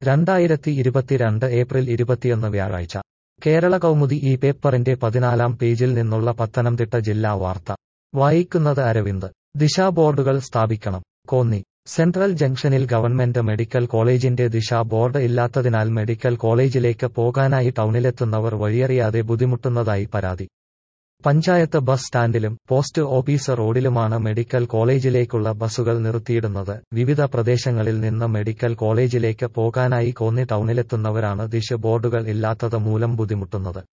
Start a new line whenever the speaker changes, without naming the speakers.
രണ്ടായിരത്തി ഇരുപത്തിരണ്ട് ഏപ്രിൽ ഇരുപത്തിയൊന്ന് വ്യാഴാഴ്ച കേരള കൗമുദി ഈ പേപ്പറിന്റെ പതിനാലാം പേജിൽ നിന്നുള്ള പത്തനംതിട്ട ജില്ലാ വാർത്ത വായിക്കുന്നത് അരവിന്ദ് ദിശാ ബോർഡുകൾ സ്ഥാപിക്കണം കോന്നി സെൻട്രൽ ജംഗ്ഷനിൽ ഗവൺമെന്റ് മെഡിക്കൽ കോളേജിന്റെ ദിശാ ബോർഡ് ഇല്ലാത്തതിനാൽ മെഡിക്കൽ കോളേജിലേക്ക് പോകാനായി ടൗണിലെത്തുന്നവർ വഴിയറിയാതെ ബുദ്ധിമുട്ടുന്നതായി പരാതി പഞ്ചായത്ത് ബസ് സ്റ്റാൻഡിലും പോസ്റ്റ് ഓഫീസ് റോഡിലുമാണ് മെഡിക്കൽ കോളേജിലേക്കുള്ള ബസുകൾ നിർത്തിയിടുന്നത് വിവിധ പ്രദേശങ്ങളിൽ നിന്ന് മെഡിക്കൽ കോളേജിലേക്ക് പോകാനായി കോന്നി ടൗണിലെത്തുന്നവരാണ് ദിശ ബോർഡുകൾ ഇല്ലാത്തത് മൂലം ബുദ്ധിമുട്ടുന്നത്